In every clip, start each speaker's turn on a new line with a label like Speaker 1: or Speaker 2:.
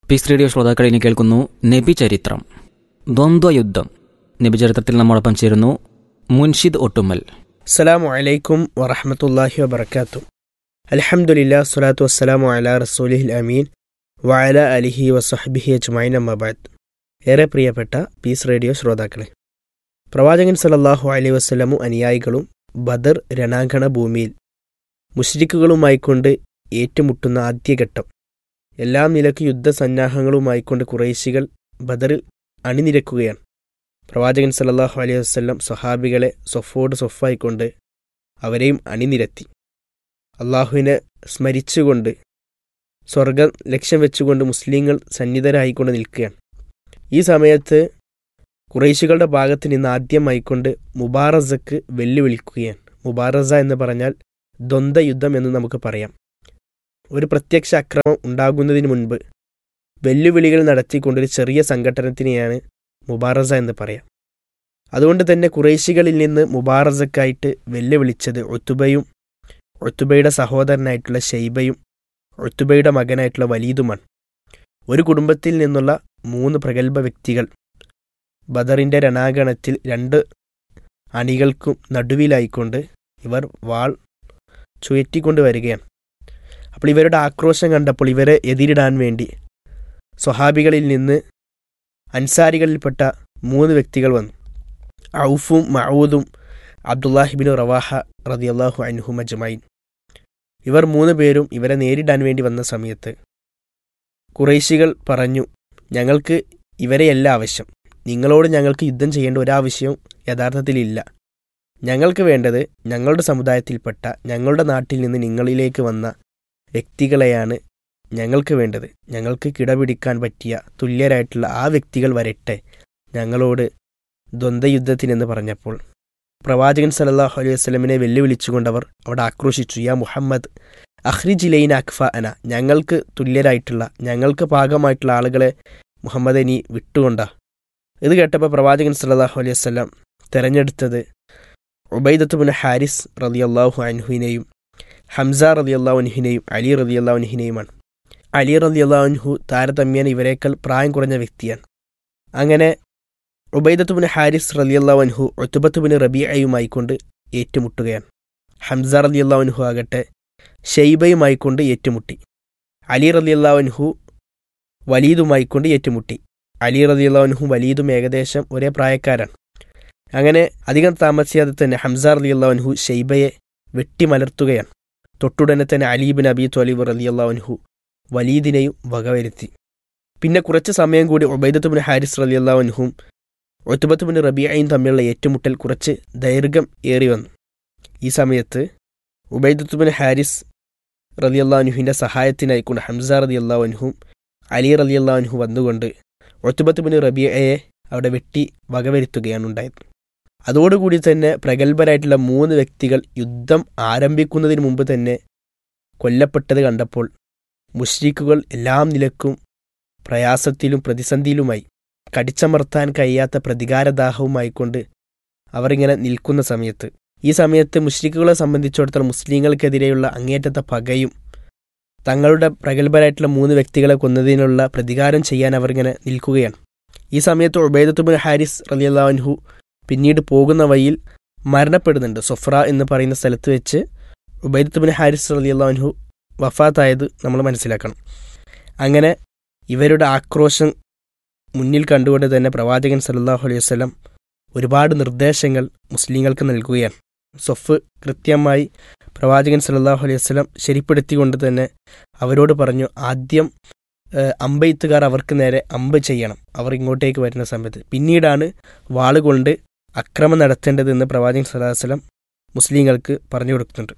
Speaker 1: piece radio ശ്രോതാക്കൾ ഇനി കേൾക്കുന്നു നബി ചരിത്രം ദ്വന്ദ്വയുദ്ധം നബി ചരിത്രത്തിൽ നമ്മോടൊപ്പം ചേരുന്നു മുൻഷിദ് ഒട്ടുമ്മൽ
Speaker 2: അസ്സലാമു അലൈക്കും വറഹമത്തല്ലാഹി വബർക്കാത്തു അൽഹംദുലില്ലാ സ്വലാത്തു വസ്സലാമു അലാ റസൂലിഹിൽ അമീൻ വഅല അലിഹി വസഹബിഹി അജ്മൈൻ അമ്മബാദ് ഏറെ പ്രിയപ്പെട്ട പീസ് റേഡിയോ ശ്രോതാക്കളെ പ്രവാചകൻ സല്ലല്ലാഹു അലൈഹി വസ്ലമു അനുയായികളും ബദർ രണാങ്കണ ഭൂമിയിൽ മുഷ്രിക്കുകളുമായിക്കൊണ്ട് ഏറ്റുമുട്ടുന്ന ആദ്യഘട്ടം എല്ലാ നിലക്ക് യുദ്ധസന്നാഹങ്ങളുമായിക്കൊണ്ട് കുറേശികൾ ബദറിൽ അണിനിരക്കുകയാണ് പ്രവാചകൻ സല്ലല്ലാഹു അലൈഹി വസല്ലം സ്വഹാബികളെ സൊഫോട് സൊഫായിക്കൊണ്ട് അവരെയും അണിനിരത്തി അള്ളാഹുവിനെ സ്മരിച്ചുകൊണ്ട് സ്വർഗം ലക്ഷ്യം വെച്ചുകൊണ്ട് മുസ്ലിങ്ങൾ സന്നിധരായിക്കൊണ്ട് നിൽക്കുകയാണ് ഈ സമയത്ത് കുറേശികളുടെ ഭാഗത്ത് നിന്ന് ആദ്യമായിക്കൊണ്ട് മുബാറസക്ക് വെല്ലുവിളിക്കുകയാണ് മുബാറസ എന്ന് പറഞ്ഞാൽ ദ്വന്ദ്വയുദ്ധം എന്ന് നമുക്ക് പറയാം ഒരു പ്രത്യക്ഷ അക്രമം ഉണ്ടാകുന്നതിന് മുൻപ് വെല്ലുവിളികൾ നടത്തിക്കൊണ്ടൊരു ചെറിയ സംഘടനത്തിനെയാണ് മുബാറസ എന്ന് പറയാം അതുകൊണ്ട് തന്നെ കുറേശികളിൽ നിന്ന് മുബാറസക്കായിട്ട് വെല്ലുവിളിച്ചത് ഒത്തുബയും ഒത്തുബയുടെ സഹോദരനായിട്ടുള്ള ഷെയ്ബയും ഒത്തുബയുടെ മകനായിട്ടുള്ള വലീദുമാണ് ഒരു കുടുംബത്തിൽ നിന്നുള്ള മൂന്ന് പ്രഗത്ഭ വ്യക്തികൾ ബദറിൻ്റെ രണാഗണത്തിൽ രണ്ട് അണികൾക്കും നടുവിലായിക്കൊണ്ട് ഇവർ വാൾ ചുയറ്റിക്കൊണ്ട് വരികയാണ് അപ്പോൾ ഇവരുടെ ആക്രോശം കണ്ടപ്പോൾ ഇവരെ എതിരിടാൻ വേണ്ടി സ്വഹാബികളിൽ നിന്ന് അൻസാരികളിൽപ്പെട്ട മൂന്ന് വ്യക്തികൾ വന്നു ഔഫും മഊദും അബ്ദുല്ലാഹിബിൻ റവാഹ റതിയല്ലാഹു അൻഹു മജ്മൈൻ ഇവർ മൂന്ന് പേരും ഇവരെ നേരിടാൻ വേണ്ടി വന്ന സമയത്ത് കുറേശികൾ പറഞ്ഞു ഞങ്ങൾക്ക് ഇവരെയല്ല ആവശ്യം നിങ്ങളോട് ഞങ്ങൾക്ക് യുദ്ധം ചെയ്യേണ്ട ഒരാവശ്യവും യഥാർത്ഥത്തിലില്ല ഞങ്ങൾക്ക് വേണ്ടത് ഞങ്ങളുടെ സമുദായത്തിൽപ്പെട്ട ഞങ്ങളുടെ നാട്ടിൽ നിന്ന് നിങ്ങളിലേക്ക് വന്ന വ്യക്തികളെയാണ് ഞങ്ങൾക്ക് വേണ്ടത് ഞങ്ങൾക്ക് കിടപിടിക്കാൻ പറ്റിയ തുല്യരായിട്ടുള്ള ആ വ്യക്തികൾ വരട്ടെ ഞങ്ങളോട് ദ്വന്ദ്വയുദ്ധത്തിനെന്ന് പറഞ്ഞപ്പോൾ പ്രവാചകൻ സല്ലല്ലാഹു അലൈഹി വസ്ലമിനെ വെല്ലുവിളിച്ചുകൊണ്ടവർ അവിടെ ആക്രോശിച്ചു യാ മുഹമ്മദ് അഹ്രിജിലൈൻ അക്ഫ അന ഞങ്ങൾക്ക് തുല്യരായിട്ടുള്ള ഞങ്ങൾക്ക് പാകമായിട്ടുള്ള ആളുകളെ മുഹമ്മദ് നീ വിട്ടുകൊണ്ട ഇത് കേട്ടപ്പോൾ പ്രവാചകൻ സല്ലല്ലാഹു അലൈഹി വസ്ലം തെരഞ്ഞെടുത്തത് ഉബൈദത്തുബിൻ ഹാരിസ് റളിയല്ലാഹു അൻഹുവിനെയും ഹംസ റളിയല്ലാഹു അൻഹുവിനെയും അലി റളിയല്ലാഹു അൻഹുവിനെയുമാണ് അലി റളിയല്ലാഹു അൻഹു താരതമ്യേന ഇവരെക്കാൾ പ്രായം കുറഞ്ഞ വ്യക്തിയാണ് അങ്ങനെ ഉബൈദത്തുബിൻ ഹാരിസ് റളിയല്ലാഹു അൻഹു ഒത്തുബത്തുബിൻ റബിയയുമായിക്കൊണ്ട് ഏറ്റുമുട്ടുകയാണ് ഹംസ റളിയല്ലാഹു അൻഹു ആകട്ടെ ഷെയ്ബയുമായിക്കൊണ്ട് ഏറ്റുമുട്ടി അലി റളിയല്ലാഹു അൻഹു വലീദുമായിക്കൊണ്ട് ഏറ്റുമുട്ടി അലി റളിയല്ലാഹു അൻഹു വലീദും ഏകദേശം ഒരേ പ്രായക്കാരാണ് അങ്ങനെ അധികം താമസിയാതെ തന്നെ ഹംസ റളിയല്ലാഹു അൻഹു ഷെയ്ബയെ വെട്ടിമലർത്തുകയാണ് തൊട്ടുടനെ തന്നെ അലീബിൻ അബി ത്വലീബ് റളിയല്ലാഹു അൻഹു വലീദിനെയും വകവരുത്തി പിന്നെ കുറച്ച് സമയം കൂടി ഉബൈദത്തുബിൻ ഹാരിസ് റളിയല്ലാഹു അൻഹും ഒത്തുബത്തുബിൻ റബിയയും തമ്മിലുള്ള ഏറ്റുമുട്ടൽ കുറച്ച് ദൈർഘ്യം ഏറി വന്നു ഈ സമയത്ത് ഉബൈദത്തുബിൻ ഹാരിസ് റളിയല്ലാഹു അൻഹുവിൻ്റെ സഹായത്തിനായിക്കൊണ്ട് ഹംസ റളിയല്ലാഹു അൻഹും അലി റളിയല്ലാഹു അൻഹു വന്നുകൊണ്ട് ഒത്തുബത്തുബിൻ റബിയയെ അവിടെ വെട്ടി വകവരുത്തുകയാണ് ഉണ്ടായത് അതോടുകൂടി തന്നെ പ്രഗത്ഭരായിട്ടുള്ള മൂന്ന് വ്യക്തികൾ യുദ്ധം ആരംഭിക്കുന്നതിന് മുമ്പ് തന്നെ കൊല്ലപ്പെട്ടത് കണ്ടപ്പോൾ മുഷ്രിഖുകൾ എല്ലാം നിലക്കും പ്രയാസത്തിലും പ്രതിസന്ധിയിലുമായി കടിച്ചമർത്താൻ കഴിയാത്ത പ്രതികാരദാഹവുമായിക്കൊണ്ട് അവർ ഇങ്ങനെ നിൽക്കുന്ന സമയത്ത് ഈ സമയത്ത് മുഷ്രിഖുകളെ സംബന്ധിച്ചിടത്തോളം മുസ്ലിങ്ങൾക്കെതിരെയുള്ള അങ്ങേറ്റത്തെ പകയും തങ്ങളുടെ പ്രഗത്ഭരായിട്ടുള്ള മൂന്ന് വ്യക്തികളെ കൊന്നതിനുള്ള പ്രതികാരം ചെയ്യാൻ അവർ ഇങ്ങനെ നിൽക്കുകയാണ് ഈ സമയത്ത് ഉബൈദത്തുബിൻ ഹാരിസ് റലിയല്ലാൻഹു പിന്നീട് പോകുന്ന വഴിയിൽ മരണപ്പെടുന്നുണ്ട് സൊഫ്ര എന്ന് പറയുന്ന സ്ഥലത്ത് വെച്ച് ഉബൈദത്തുബിൻ ഹാരിസ് റലിയല്ലാൻഹു വഫാത്തായത് നമ്മൾ മനസ്സിലാക്കണം അങ്ങനെ ഇവരുടെ ആക്രോശം മുന്നിൽ കണ്ടുകൊണ്ട് തന്നെ പ്രവാചകൻ സല്ലല്ലാഹു അലൈഹി വസല്ലം ഒരുപാട് നിർദ്ദേശങ്ങൾ മുസ്ലിങ്ങൾക്ക് നൽകുകയാണ് സൊഫ് കൃത്യമായി പ്രവാചകൻ സല്ലല്ലാഹു അലൈഹി വസല്ലം ശരിപ്പെടുത്തിക്കൊണ്ട് തന്നെ അവരോട് പറഞ്ഞു ആദ്യം അമ്പെയ്ത്തുകാർ അവർക്ക് നേരെ അമ്പ് ചെയ്യണം അവർ ഇങ്ങോട്ടേക്ക് വരുന്ന സമയത്ത് പിന്നീടാണ് വാളുകൊണ്ട് അക്രമം നടത്തേണ്ടതെന്ന് പ്രവാചകൻ സല്ലല്ലാഹു അലൈഹി വസല്ലം മുസ്ലിങ്ങൾക്ക് പറഞ്ഞു കൊടുക്കുന്നുണ്ട്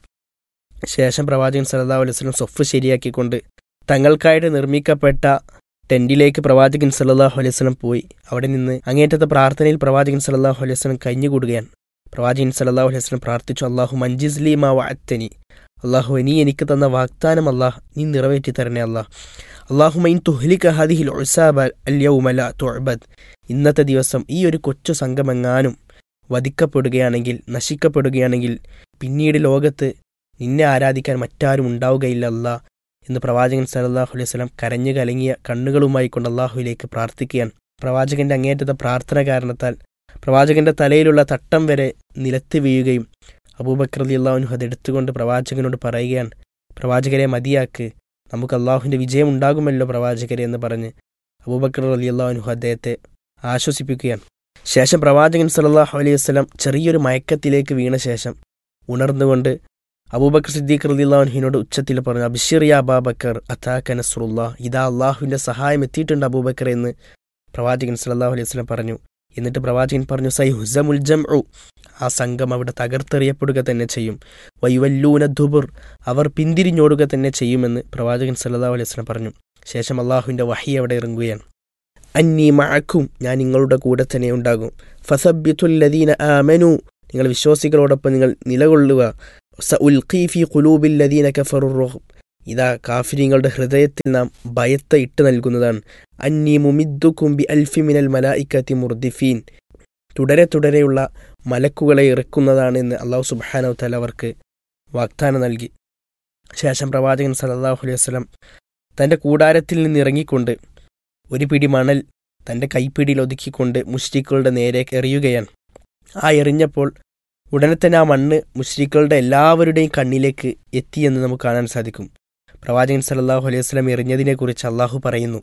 Speaker 2: ശേഷം പ്രവാചകൻ സല്ലല്ലാഹു അലൈഹി വസല്ലം സൊഫ് ശരിയാക്കിക്കൊണ്ട് തങ്ങൾക്കായിട്ട് നിർമ്മിക്കപ്പെട്ട ടെന്റിലേക്ക് പ്രവാചകൻ സല്ലല്ലാഹു അലൈഹി വസല്ലം പോയി അവിടെ നിന്ന് അങ്ങേറ്റത്തെ പ്രാർത്ഥനയിൽ പ്രവാചകൻ സല്ലല്ലാഹു അലൈഹി വസല്ലം കഴിഞ്ഞുകൂടുകയാണ് പ്രവാചകൻ സല്ലല്ലാഹു അലൈഹി വസല്ലം പ്രാർത്ഥിച്ചു അള്ളാഹു മഞ്ജിസ്ലി മാ വഅത്തനി അള്ളാഹു നീ എനിക്ക് തന്ന വാഗ്ദാനം അല്ലാഹ് നീ നിറവേറ്റി തരണേ അല്ലാഹ് അള്ളാഹു മൈൻ തുഹ്ലിക ഹദിഹിൽ ഉസാബ അല്യൗമല തുഅബദ് ഇന്നത്തെ ദിവസം ഈ ഒരു കൊച്ചു സംഘമെങ്ങാനും വധിക്കപ്പെടുകയാണെങ്കിൽ നശിക്കപ്പെടുകയാണെങ്കിൽ പിന്നീട് ലോകത്ത് നിന്നെ ആരാധിക്കാൻ മറ്റാരും ഉണ്ടാവുകയില്ല അല്ലാ ഇന്ന് പ്രവാചകൻ സല്ലല്ലാഹു അലൈഹി വസല്ലം കരഞ്ഞു കലങ്ങിയ കണ്ണുകളുമായി കൊണ്ട് അള്ളാഹുവിലേക്ക് പ്രാർത്ഥിക്കുകയാണ് പ്രവാചകന്റെ അങ്ങേറ്റത്തെ പ്രാർത്ഥന കാരണത്താൽ പ്രവാചകന്റെ തലയിലുള്ള തട്ടം വരെ നിലത്ത് വീഴുകയും അബൂബക്കർ അലി അള്ളാഹുനു അത് എടുത്തുകൊണ്ട് പ്രവാചകനോട് പറയുകയാണ് പ്രവാചകരെ മതിയാക്ക് നമുക്ക് അള്ളാഹുവിൻ്റെ വിജയം ഉണ്ടാകുമല്ലോ പ്രവാചകരെ എന്ന് പറഞ്ഞ് അബൂബക്കർ അലി അള്ളാഹുനു അദ്ദേഹത്തെ ആശ്വസിപ്പിക്കുകയാണ് ശേഷം പ്രവാചകൻ സല്ലല്ലാഹു അലൈഹി വസല്ലം ചെറിയൊരു മയക്കത്തിലേക്ക് വീണ ശേഷം ഉണർന്നുകൊണ്ട് അബൂബക്കർ സിദ്ദീഖ് റലിള്ളാഹുഹിനോട് ഉച്ചത്തിൽ പറഞ്ഞു അബിഷിറിയ അബാബക്കർ അത്താക്ക നസ്രുല്ലാ ഇതാ അള്ളാഹുവിൻ്റെ സഹായം എത്തിയിട്ടുണ്ട് അബൂബക്കർ എന്ന് പ്രവാചകൻ സല്ലല്ലാഹു അലൈഹി വസല്ലം പറഞ്ഞു എന്നിട്ട് പ്രവാചകൻ പറഞ്ഞു സൈ ഹുസമുൽ ജംഉ ആ സംഘം അവിടെ തകർത്തെറിയപ്പെടുക തന്നെ ചെയ്യും വൈവല്ലൂന ധുബുർ അവർ പിന്തിരിഞ്ഞോടുക തന്നെ ചെയ്യുമെന്ന് പ്രവാചകൻ സല്ലല്ലാഹു അലൈഹി വസല്ലം പറഞ്ഞു ശേഷം അള്ളാഹുവിൻ്റെ വഹി അവിടെ ഇറങ്ങുകയാണ് അന്നി മഅക്കും ഞാൻ നിങ്ങളുടെ കൂടെ തന്നെ ഉണ്ടാകും ഫസബ്യത്തുല്ലദീന ആമനു നിങ്ങൾ വിശ്വാസികളോടൊപ്പം നിങ്ങൾ നിലകൊള്ളുക സ ഉൽഖി ഫി ഖുലൂബില്ലദീന കഫറുർ റുഹ് ഇതാ കാഫിരിങ്ങളുടെ ഹൃദയത്തിൽ നാം ഭയത്തെ ഇട്ട് നൽകുന്നതാണ് അന്നി മുമിദ്ദുക്കും ബി അൽഫി മിനൽ മലായിക്കത്തി മുർദിഫീൻ തുടരെ തുടരെയുള്ള മലക്കുകളെ ഇറക്കുന്നതാണ് എന്ന് അള്ളാഹു സുബ്ഹാനഹു തആല അവർക്ക് വാഗ്ദാനം നൽകി ശേഷം പ്രവാചകൻ സല്ലല്ലാഹു അലൈഹി വസല്ലം തൻ്റെ കൂടാരത്തിൽ നിന്ന് ഇറങ്ങിക്കൊണ്ട് ഒരു പിടി മണൽ തൻ്റെ കൈപ്പിടിയിൽ ഒതുക്കിക്കൊണ്ട് മുഷ്രിക്കുകളുടെ നേരെ എറിയുകയാണ് ആ എറിഞ്ഞപ്പോൾ ഉടനെ തന്നെ ആ മണ്ണ് മുഷ്രിക്കുകളുടെ എല്ലാവരുടെയും കണ്ണിലേക്ക് എത്തിയെന്ന് നമുക്ക് കാണാൻ സാധിക്കും പ്രവാചകൻ സല്ലല്ലാഹു അലൈഹി വസല്ലം എറിഞ്ഞതിനെക്കുറിച്ച് അള്ളാഹു പറയുന്നു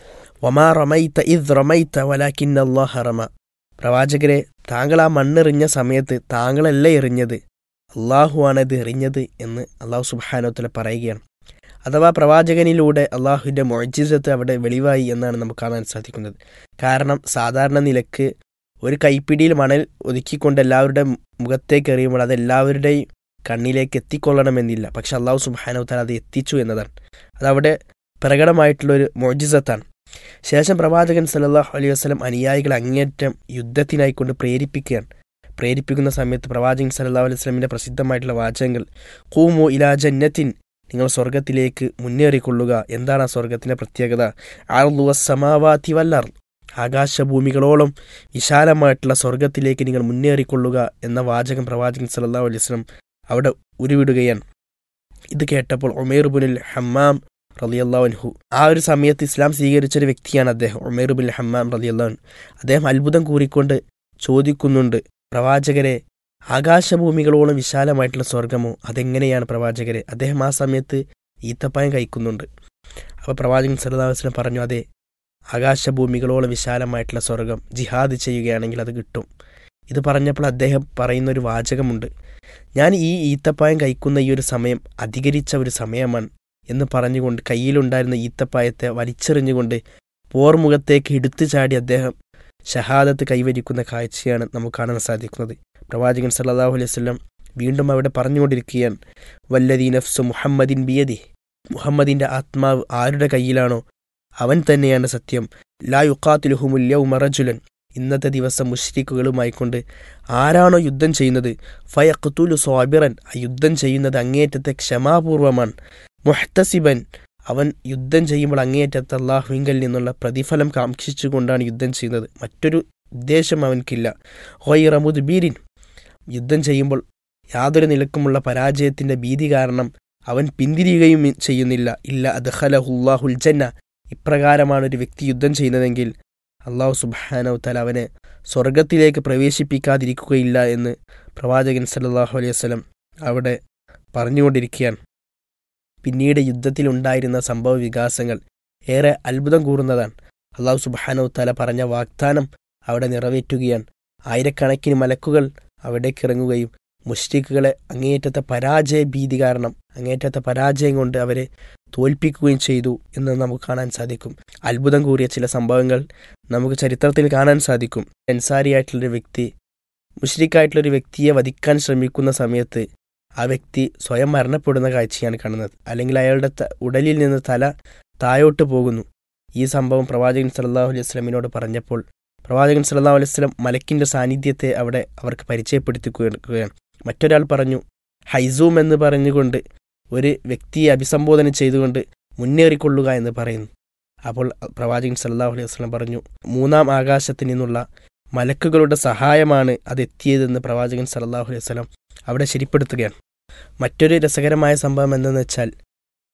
Speaker 2: വമാ റമൈത്ത ഇദ് റമൈത്ത വലാക്കിൻ അള്ളാഹ റമ പ്രവാചകരെ താങ്കൾ ആ മണ്ണെറിഞ്ഞ സമയത്ത് താങ്കളല്ല എറിഞ്ഞത് അള്ളാഹുവാണ് ഇത് എറിഞ്ഞത് എന്ന് അള്ളാഹു സുബാനോത്തല പറയുകയാണ് അഥവാ പ്രവാചകനിലൂടെ അള്ളാഹുവിൻ്റെ മൊഴിജിസത്ത് അവിടെ വെളിവായി എന്നാണ് നമുക്ക് കാണാൻ സാധിക്കുന്നത് കാരണം സാധാരണ നിലക്ക് ഒരു കൈപ്പിടിയിൽ മണൽ ഒതുക്കിക്കൊണ്ട് എല്ലാവരുടെ മുഖത്തേക്ക് എറിയുമ്പോൾ അത് എല്ലാവരുടെയും കണ്ണിലേക്ക് എത്തിക്കൊള്ളണമെന്നില്ല പക്ഷെ അള്ളാഹു സുബാനവത്താൽ അത് എത്തിച്ചു എന്നതാണ് അതവിടെ പ്രകടമായിട്ടുള്ളൊരു മോജിസത്താണ് ശേഷം പ്രവാചകൻ സല്ലല്ലാഹു അലൈഹി വസല്ലം അനുയായികളെ അങ്ങേറ്റം യുദ്ധത്തിനായിക്കൊണ്ട് പ്രേരിപ്പിക്കുകയാണ് പ്രേരിപ്പിക്കുന്ന സമയത്ത് പ്രവാചകൻ സല്ലല്ലാഹു അലൈഹി വസല്ലമിൻ്റെ പ്രസിദ്ധമായിട്ടുള്ള വാചകങ്ങൾ കൂമു ഇലാ ജന്നത്തിൻ നിങ്ങൾ സ്വർഗത്തിലേക്ക് മുന്നേറിക്കൊള്ളുക എന്താണ് ആ സ്വർഗത്തിൻ്റെ പ്രത്യേകത ആർലുവ സമാവാതി വല്ലർ ആകാശഭൂമികളോളം വിശാലമായിട്ടുള്ള സ്വർഗത്തിലേക്ക് നിങ്ങൾ മുന്നേറിക്കൊള്ളുക എന്ന വാചകം പ്രവാചകൻ സല്ലല്ലാഹു അലൈഹി വസല്ലം അവിടെ ഉരുവിടുകയാണ് ഇത് കേട്ടപ്പോൾ ഉമേർബുനിൽ ഹമ്മാം റലിയല്ലാൻഹു ആ ഒരു സമയത്ത് ഇസ്ലാം സ്വീകരിച്ചൊരു വ്യക്തിയാണ് അദ്ദേഹം ഉമേർബുൽ ഹമ്മാം റലിയല്ലാൻ അദ്ദേഹം അത്ഭുതം കൂറിക്കൊണ്ട് ചോദിക്കുന്നുണ്ട് പ്രവാചകരെ ആകാശഭൂമികളോളം വിശാലമായിട്ടുള്ള സ്വർഗമോ അതെങ്ങനെയാണ് പ്രവാചകരെ അദ്ദേഹം ആ സമയത്ത് ഈത്തപ്പായം കഴിക്കുന്നുണ്ട് അപ്പോൾ പ്രവാചകൻ സല്ലല്ലാഹു അലൈഹി വസല്ലം പറഞ്ഞു അതെ ആകാശഭൂമികളോളം വിശാലമായിട്ടുള്ള സ്വർഗം ജിഹാദ് ചെയ്യുകയാണെങ്കിൽ അത് കിട്ടും ഇത് പറഞ്ഞപ്പോൾ അദ്ദേഹം പറയുന്ന ഒരു വാചകമുണ്ട് ഞാൻ ഈ ഈത്തപ്പായം കഴിക്കുന്ന ഈ ഒരു സമയം അധികരിച്ച ഒരു സമയമാണ് എന്ന് പറഞ്ഞുകൊണ്ട് കയ്യിലുണ്ടായിരുന്ന ഈത്തപ്പായത്തെ വലിച്ചെറിഞ്ഞുകൊണ്ട് പോർമുഖത്തേക്ക് എടുത്തു ചാടി അദ്ദേഹം ഷഹാദത്ത് കൈവരിക്കുന്ന കാഴ്ചയാണ് നമുക്ക് കാണാൻ സാധിക്കുന്നത് പ്രവാചകൻ സല്ലല്ലാഹു അലൈഹി വസല്ലം വീണ്ടും അവിടെ പറഞ്ഞുകൊണ്ടിരിക്കുകയാണ് വല്ലദീ നഫ്സു മുഹമ്മദിൻ ബിയദി മുഹമ്മദിന്റെ ആത്മാവ് ആരുടെ കയ്യിലാണോ അവൻ തന്നെയാണ് സത്യം ലാ യുക്കാത്തിലുഹുമുല്യൗ മറജുലൻ ഇന്നത്തെ ദിവസം മുഷ്രിക്കുകളുമായി കൊണ്ട് ആരാണോ യുദ്ധം ചെയ്യുന്നത് ഫയഖ്തുലു സ്വാബിറൻ ആ യുദ്ധം ചെയ്യുന്നത് അങ്ങേറ്റത്തെ ക്ഷമാപൂർവമാണ് മുഹ്തസിബൻ അവൻ യുദ്ധം ചെയ്യുമ്പോൾ അങ്ങേയറ്റത്ത് അള്ളാഹുവിങ്കൽ നിന്നുള്ള പ്രതിഫലം കാക്ഷിച്ചുകൊണ്ടാണ് യുദ്ധം ചെയ്യുന്നത് മറ്റൊരു ഉദ്ദേശം അവൻക്കില്ല ഹൊയ്റമുദ് ബീരിൻ യുദ്ധം ചെയ്യുമ്പോൾ യാതൊരു നിലക്കുമുള്ള പരാജയത്തിന്റെ ഭീതി കാരണം അവൻ പിന്തിരിയുകയും ചെയ്യുന്നില്ല ഇല്ല അദ്ഹലഹുല്ലാഹുൽ ജന്ന ഇപ്രകാരമാണ് ഒരു വ്യക്തി യുദ്ധം ചെയ്യുന്നതെങ്കിൽ അള്ളാഹു സുബാനവ് തല അവനെ സ്വർഗത്തിലേക്ക് പ്രവേശിപ്പിക്കാതിരിക്കുകയില്ല എന്ന് പ്രവാചകൻ സല്ലല്ലാഹു അലൈഹി വസല്ലം അവിടെ പറഞ്ഞുകൊണ്ടിരിക്കുകയാണ് പിന്നീട് യുദ്ധത്തിലുണ്ടായിരുന്ന സംഭവ വികാസങ്ങൾ ഏറെ അത്ഭുതം കൂറുന്നതാണ് അള്ളാഹു സുബാനവ് തല പറഞ്ഞ വാഗ്ദാനം അവിടെ നിറവേറ്റുകയാണ് ആയിരക്കണക്കിന് മലക്കുകൾ അവിടേക്ക് ഇറങ്ങുകയും മുഷ്രിഖുകളെ അങ്ങേയറ്റത്തെ പരാജയ ഭീതി കാരണം അങ്ങേയറ്റത്തെ പരാജയം കൊണ്ട് അവരെ തോൽപ്പിക്കുകയും ചെയ്തു എന്ന് നമുക്ക് കാണാൻ സാധിക്കും അത്ഭുതം കൂറിയ ചില സംഭവങ്ങൾ നമുക്ക് ചരിത്രത്തിൽ കാണാൻ സാധിക്കും അൻസാരിയായിട്ടുള്ളൊരു വ്യക്തി മുഷ്രിഖായിട്ടുള്ളൊരു വ്യക്തിയെ വധിക്കാൻ ശ്രമിക്കുന്ന സമയത്ത് ആ വ്യക്തി സ്വയം മരണപ്പെടുന്ന കാഴ്ചയാണ് കാണുന്നത് അല്ലെങ്കിൽ അയാളുടെ ഉടലിൽ നിന്ന് തല തായോട്ട് പോകുന്നു ഈ സംഭവം പ്രവാചകൻ സല്ലല്ലാഹു അലൈഹി വസല്ലമിനോട് പറഞ്ഞപ്പോൾ പ്രവാചകൻ സല്ലല്ലാഹു അലൈഹി വസല്ലം മലക്കിന്റെ സാന്നിധ്യത്തെ അവിടെ അവർക്ക് പരിചയപ്പെടുത്തിക്കുകയാണ് മറ്റൊരാൾ പറഞ്ഞു ഹൈസൂം എന്ന് പറഞ്ഞുകൊണ്ട് ഒരു വ്യക്തിയെ അഭിസംബോധന ചെയ്തുകൊണ്ട് മുന്നേറിക്കൊള്ളുക എന്ന് പറയുന്നു അപ്പോൾ പ്രവാചകൻ സല്ലല്ലാഹു അലൈഹി വസല്ലം പറഞ്ഞു മൂന്നാം ആകാശത്ത് നിന്നുള്ള മലക്കുകളുടെ സഹായമാണ് അതെത്തിയതെന്ന് പ്രവാചകൻ സല്ലല്ലാഹു അലൈഹി വസല്ലം അവിടെ ശരിപ്പെടുത്തുകയാണ് മറ്റൊരു രസകരമായ സംഭവം എന്തെന്ന് വെച്ചാൽ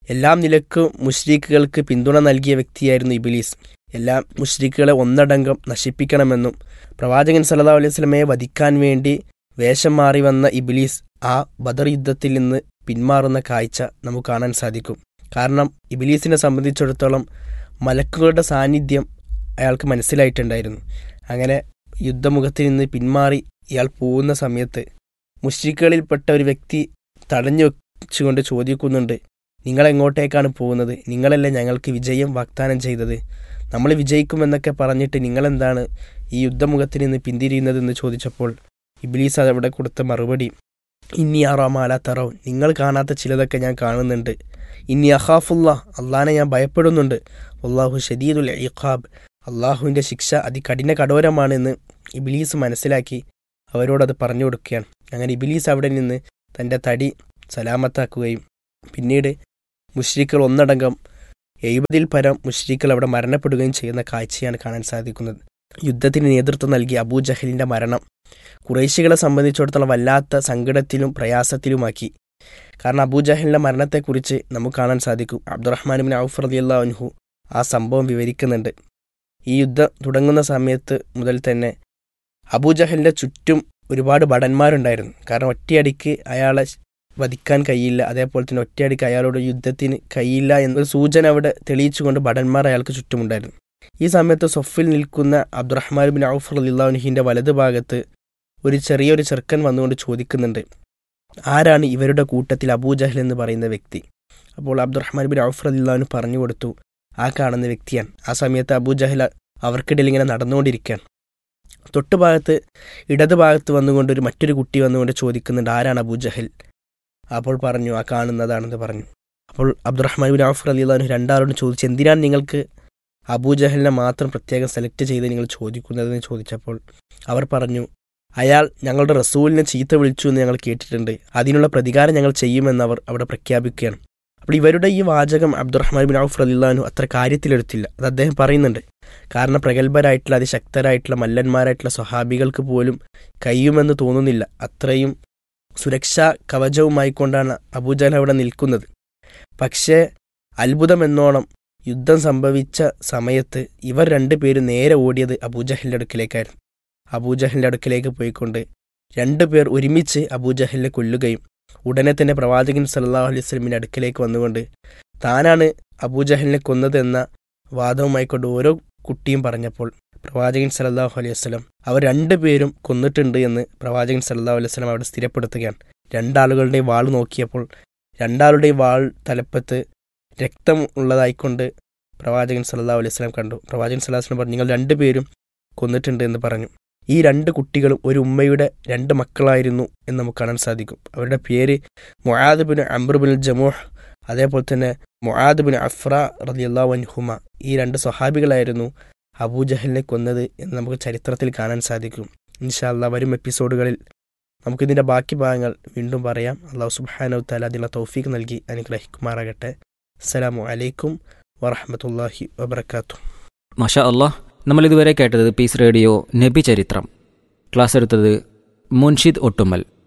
Speaker 2: എല്ലാം നിലക്കും മുഷ്രീഖുകൾക്ക് പിന്തുണ നൽകിയ വ്യക്തിയായിരുന്നു ഇബിലീസ് എല്ലാ മുഷ്രീഖുകളെ ഒന്നടങ്കം നശിപ്പിക്കണമെന്നും പ്രവാചകൻ സല്ലല്ലാഹു അലൈഹി വസല്ലമയെ വധിക്കാൻ വേണ്ടി വേഷം മാറി വന്ന ഇബിലീസ് ആ ബദർ യുദ്ധത്തിൽ നിന്ന് പിന്മാറുന്ന കാഴ്ച നമുക്ക് കാണാൻ സാധിക്കും കാരണം ഇബിലീസിനെ സംബന്ധിച്ചിടത്തോളം മലക്കുകളുടെ സാന്നിധ്യം അയാൾക്ക് മനസ്സിലായിട്ടുണ്ടായിരുന്നു അങ്ങനെ യുദ്ധമുഖത്തിൽ നിന്ന് പിന്മാറി ഇയാൾ പോകുന്ന സമയത്ത് മുഷ്രിക്കുകളിൽപ്പെട്ട ഒരു വ്യക്തി തടഞ്ഞു വെച്ചുകൊണ്ട് ചോദിക്കുന്നുണ്ട് നിങ്ങൾ എങ്ങോട്ടേക്കാണ് പോകുന്നത് നിങ്ങളല്ലേ ഞങ്ങൾക്ക് വിജയം വാഗ്ദാനം ചെയ്തത് നമ്മൾ വിജയിക്കുമെന്നൊക്കെ പറഞ്ഞിട്ട് നിങ്ങളെന്താണ് ഈ യുദ്ധമുഖത്തിൽ നിന്ന് പിന്തിരിയുന്നതെന്ന് ചോദിച്ചപ്പോൾ ഇബ്ലീസ് അവിടെ കൊടുത്ത മറുപടി ഇന്നി അറാമാല തറോ നിങ്ങൾ കാണാത്ത ചിലതൊക്കെ ഞാൻ കാണുന്നുണ്ട് ഇന്നി അഹാഫുല്ല അള്ളാനെ ഞാൻ ഭയപ്പെടുന്നുണ്ട് അള്ളാഹു ഷദീദുൽ ഇഖാബ് അള്ളാഹുവിൻ്റെ ശിക്ഷ അതികഠിന കഠോരമാണെന്ന് ഇബിലീസ് മനസ്സിലാക്കി അവരോടത് പറഞ്ഞു കൊടുക്കുകയാണ് അങ്ങനെ ഇബിലീസ് അവിടെ നിന്ന് തൻ്റെ തടി സലാമത്താക്കുകയും പിന്നീട് മുഷ്രിക്കൾ ഒന്നടങ്കം എഴുപതിൽ പരം മുഷ്രിക്കൾ അവിടെ മരണപ്പെടുകയും ചെയ്യുന്ന കാഴ്ചയാണ് കാണാൻ സാധിക്കുന്നത് യുദ്ധത്തിന് നേതൃത്വം നൽകിയ അബൂജഹലിൻ്റെ മരണം കുറേശികളെ സംബന്ധിച്ചിടത്തോളം വല്ലാത്ത സങ്കടത്തിലും പ്രയാസത്തിലുമാക്കി കാരണം അബൂജഹലിൻ്റെ മരണത്തെക്കുറിച്ച് നമുക്ക് കാണാൻ സാധിക്കും അബ്ദുറഹ്മാൻ ബിൻ ഔഫ് റളിയല്ലാഹു അൻഹു ആ സംഭവം വിവരിക്കുന്നുണ്ട് ഈ യുദ്ധം തുടങ്ങുന്ന സമയത്ത് മുതൽ തന്നെ അബൂജഹലിൻ്റെ ചുറ്റും ഒരുപാട് ഭടന്മാരുണ്ടായിരുന്നു കാരണം ഒറ്റയടിക്ക് അയാളെ വധിക്കാൻ കഴിയില്ല അതേപോലെ തന്നെ ഒറ്റയടിക്ക് അയാളോട് യുദ്ധത്തിന് കഴിയില്ല എന്നൊരു സൂചന അവിടെ തെളിയിച്ചുകൊണ്ട് ഭടന്മാർ അയാൾക്ക് ചുറ്റുമുണ്ടായിരുന്നു ഈ സമയത്ത് സൊഫിൽ നിൽക്കുന്ന അബ്ദുറഹ്മാൻ ബിൻ ഔഫ് റലിള്ളാഹുഹിൻ്റെ വലത് ഭാഗത്ത് ഒരു ചെറിയൊരു ചെറുക്കൻ വന്നുകൊണ്ട് ചോദിക്കുന്നുണ്ട് ആരാണ് ഇവരുടെ കൂട്ടത്തിൽ അബൂജഹൽ എന്ന് പറയുന്ന വ്യക്തി അപ്പോൾ അബ്ദുറഹ്മാൻ ബിൻ ഔഫ് റലിള്ളാഹുന് പറഞ്ഞു കൊടുത്തു ആ കാണുന്ന വ്യക്തിയാണ് ആ സമയത്ത് അബൂജഹൽ അവർക്കിടയിൽ ഇങ്ങനെ നടന്നുകൊണ്ടിരിക്കുകയാണ് തൊട്ടുഭാഗത്ത് ഇടത് ഭാഗത്ത് വന്നുകൊണ്ട് ഒരു മറ്റൊരു കുട്ടി വന്നുകൊണ്ട് ചോദിക്കുന്നുണ്ട് ആരാണ് അബൂജഹൽ അപ്പോൾ പറഞ്ഞു ആ കാണുന്നതാണെന്ന് പറഞ്ഞു അപ്പോൾ അബ്ദുറഹ്മാൻ ബിൻ ഔഫ് റലിള്ളാഹു രണ്ടാളോടും ചോദിച്ചു എന്തിനാണ് നിങ്ങൾക്ക് അബൂജഹലിനെ മാത്രം പ്രത്യേകം സെലക്ട് ചെയ്ത് നിങ്ങൾ ചോദിക്കുന്നതെന്ന് ചോദിച്ചപ്പോൾ അവർ പറഞ്ഞു അയാൾ ഞങ്ങളുടെ റസൂലിനെ ചീത്ത വിളിച്ചു എന്ന് ഞങ്ങൾ കേട്ടിട്ടുണ്ട് അതിനുള്ള പ്രതികാരം ഞങ്ങൾ ചെയ്യുമെന്ന് അവർ അവിടെ പ്രഖ്യാപിക്കുകയാണ് അപ്പോൾ ഇവരുടെ ഈ വാചകം അബ്ദുറഹ്മാൻ ബിൻ ഔഫ് റലിള്ളാഹു അത്ര കാര്യത്തിലെടുത്തില്ല അത് അദ്ദേഹം പറയുന്നുണ്ട് കാരണം പ്രഗത്ഭരായിട്ടുള്ള അതിശക്തരായിട്ടുള്ള മല്ലന്മാരായിട്ടുള്ള സ്വഹാബികൾക്ക് പോലും കഴിയുമെന്ന് തോന്നുന്നില്ല അത്രയും സുരക്ഷാ കവചവുമായിക്കൊണ്ടാണ് അബൂജഹൽ അവിടെ നിൽക്കുന്നത് പക്ഷേ അത്ഭുതമെന്നോണം യുദ്ധം സംഭവിച്ച സമയത്ത് ഇവർ രണ്ടുപേരും നേരെ ഓടിയത് അബൂജഹലിൻ്റെ അടുക്കിലേക്കായിരുന്നു അബൂജഹലിൻ്റെ അടുക്കിലേക്ക് പോയിക്കൊണ്ട് രണ്ടുപേർ ഒരുമിച്ച് അബൂജഹലിനെ കൊല്ലുകയും ഉടനെ തന്നെ പ്രവാചകൻ സല്ലാഹു അലൈഹി സ്വലമിൻ്റെ അടുക്കിലേക്ക് വന്നുകൊണ്ട് താനാണ് അബൂജഹലിനെ കൊന്നത് എന്ന വാദവുമായിക്കൊണ്ട് ഓരോ കുട്ടിയും പറഞ്ഞപ്പോൾ പ്രവാചകൻ സല്ലാഹു അലൈഹി വസ്ലം അവർ രണ്ടുപേരും കൊന്നിട്ടുണ്ട് എന്ന് പ്രവാചകൻ സല്ലാഹു അലൈഹി വസ്ലം അവിടെ സ്ഥിരപ്പെടുത്തുകയാണ് രണ്ടാളുകളുടെയും വാൾ നോക്കിയപ്പോൾ രണ്ടാളുടെയും വാൾ തലപ്പത്ത് രക്തം ഉള്ളതായിക്കൊണ്ട് പ്രവാചകൻ സല്ലാഹു അലൈഹി സ്വലം കണ്ടു പ്രവാചകൻ സല്ലാഹു വസ്ലം പറഞ്ഞു നിങ്ങൾ രണ്ടുപേരും കൊന്നിട്ടുണ്ട് എന്ന് പറഞ്ഞു ഈ രണ്ട് കുട്ടികളും ഒരു ഉമ്മയുടെ രണ്ട് മക്കളായിരുന്നു എന്ന് നമുക്ക് കാണാൻ സാധിക്കും അവരുടെ പേര് മൊഹാദ് ബിൻ അംബർബിൻ ജമോഹ് അതേപോലെ തന്നെ മൊഹാദ് ബിൻ അഫ്ര റലിയല്ലാ വൻഹുമ ഈ രണ്ട് സ്വഹാബികളായിരുന്നു അബൂജഹലിനെ കൊന്നത് എന്ന് നമുക്ക് ചരിത്രത്തിൽ കാണാൻ സാധിക്കും ഇൻഷാല്ല വരും എപ്പിസോഡുകളിൽ നമുക്കിതിൻ്റെ ബാക്കി ഭാഗങ്ങൾ വീണ്ടും പറയാം അള്ളാഹു സുബാനവ് താല അതിനുള്ള തൗഫീഖ് നൽകി അനുഗ്രഹിക്കുമാറാകട്ടെ അസ്സലാമു അലൈക്കും വറഹമത്തല്ലാഹി വബർക്കാത്തു
Speaker 1: മഷാ അള്ളാഹ് നമ്മൾ ഇതുവരെ കേട്ടത് പീസ് റേഡിയോ നബി ചരിത്രം ക്ലാസ് എടുത്തത് മുൻഷിദ് ഒട്ടുമ്മൽ